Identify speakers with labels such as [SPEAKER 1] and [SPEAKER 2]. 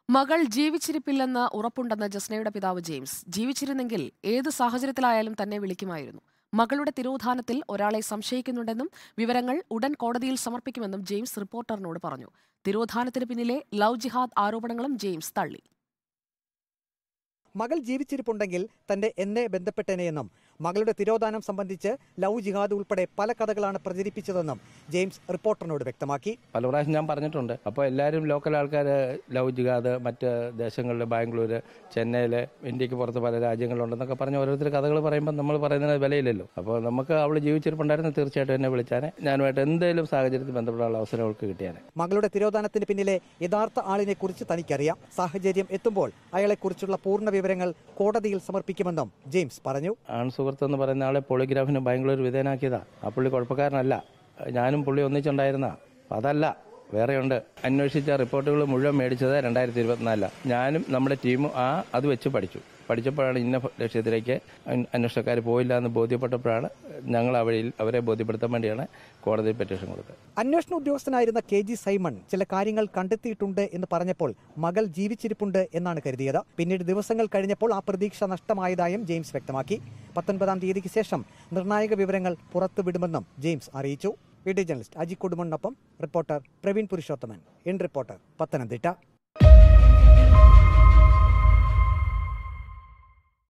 [SPEAKER 1] മകൾ ജീവിച്ചിരിപ്പില്ലെന്ന് ഉറപ്പുണ്ടെന്ന് ജസ്നയുടെ പിതാവ് ജെയിംസ് ജീവിച്ചിരുന്നെങ്കിൽ ഏത് സാഹചര്യത്തിലായാലും തന്നെ വിളിക്കുമായിരുന്നു മകളുടെ തിരോധാനത്തിൽ ഒരാളെ സംശയിക്കുന്നുണ്ടെന്നും വിവരങ്ങൾ ഉടൻ കോടതിയിൽ സമർപ്പിക്കുമെന്നും ജെയിംസ് റിപ്പോർട്ടറിനോട് പറഞ്ഞു തിരോധാനത്തിന് പിന്നിലെ ലവ് ജിഹാദ് ആരോപണങ്ങളും ജെയിംസ് തള്ളി
[SPEAKER 2] മകൾ ജീവിച്ചിരിപ്പുണ്ടെങ്കിൽ തന്റെ എന്നെ ബന്ധപ്പെട്ടേനെയെന്നും മകളുടെ തിരോധാനം സംബന്ധിച്ച് ലവ് ജിഹാദ് ഉൾപ്പെടെ പല കഥകളാണ് പ്രചരിപ്പിച്ചതെന്നും ജെയിംസ് റിപ്പോർട്ടറിനോട് വ്യക്തമാക്കി
[SPEAKER 3] പല പ്രാവശ്യം ഞാൻ പറഞ്ഞിട്ടുണ്ട് അപ്പോൾ എല്ലാവരും ലോക്കൽ ആൾക്കാർ ലവ് ജിഹാദ് മറ്റ് ദേശങ്ങളിൽ ബാംഗ്ലൂർ ചെന്നൈയിൽ ഇന്ത്യക്ക് പുറത്ത് പല രാജ്യങ്ങളുണ്ടെന്നൊക്കെ പറഞ്ഞ് ഓരോരുത്തർ കഥകൾ പറയുമ്പോൾ നമ്മൾ പറയുന്നതിന് വിലയില്ലല്ലോ അപ്പോൾ നമുക്ക് അവൾ ജീവിച്ചിരിപ്പുണ്ടായിരുന്നു തീർച്ചയായിട്ടും എന്നെ വിളിച്ചാനെ ഞാനുമായിട്ട് എന്തെങ്കിലും സാഹചര്യത്തിൽ ബന്ധപ്പെടാനുള്ള അവസരം അവൾക്ക് കിട്ടിയാനെ
[SPEAKER 2] മകളുടെ തിരോധാനത്തിന് പിന്നിലെ യഥാർത്ഥ ആളിനെ കുറിച്ച് തനിക്കറിയാം സാഹചര്യം എത്തുമ്പോൾ അയാളെക്കുറിച്ചുള്ള പൂർണ്ണ വിവരങ്ങൾ കോടതിയിൽ സമർപ്പിക്കുമെന്നും ജെയിംസ് പറഞ്ഞു
[SPEAKER 3] ആൺ സുഹൃത്ത് എന്ന് പറയുന്ന ആളെ പോളിഗ്രാഫിന് ബാംഗ്ലൂർ വിധേയനാക്കിയതാ ആ പുള്ളി കുഴപ്പക്കാരനല്ല ഞാനും പുള്ളി ഒന്നിച്ചുണ്ടായിരുന്ന അതല്ല വേറെയുണ്ട് അന്വേഷിച്ച റിപ്പോർട്ടുകൾ മുഴുവൻ മേടിച്ചത് രണ്ടായിരത്തി ഇരുപത്തിനാലിലാണ് ഞാനും നമ്മുടെ ടീമും ആ അത് വെച്ച് പഠിച്ചു പഠിച്ചപ്പോഴാണ് ഇന്ന ലക്ഷ്യത്തിലേക്ക് അന്വേഷണക്കാർ പോയില്ല എന്ന് ബോധ്യപ്പെട്ടപ്പോഴാണ് ഞങ്ങൾ അവരിൽ അവരെ ബോധ്യപ്പെടുത്താൻ വേണ്ടിയാണ് കോടതിയിൽ പെറ്റീഷൻ കൊടുത്തത്
[SPEAKER 2] അന്വേഷണ ഉദ്യോഗസ്ഥനായിരുന്ന കെ ജി സൈമൺ ചില കാര്യങ്ങൾ കണ്ടെത്തിയിട്ടുണ്ട് എന്ന് പറഞ്ഞപ്പോൾ മകൾ ജീവിച്ചിരിപ്പുണ്ട് എന്നാണ് കരുതിയത് പിന്നീട് ദിവസങ്ങൾ കഴിഞ്ഞപ്പോൾ ആ പ്രതീക്ഷ നഷ്ടമായതായും ജെയിംസ് വ്യക്തമാക്കി പത്തൊൻപതാം തീയതിക്ക് ശേഷം നിർണായക വിവരങ്ങൾ പുറത്തുവിടുമെന്നും ജെയിംസ് അറിയിച്ചു വീഡിയോ ജേർണലിസ്റ്റ് അജി കുടുമണ്ണൊപ്പം reporter Praveen Purushothaman in reporter Pathanamthitta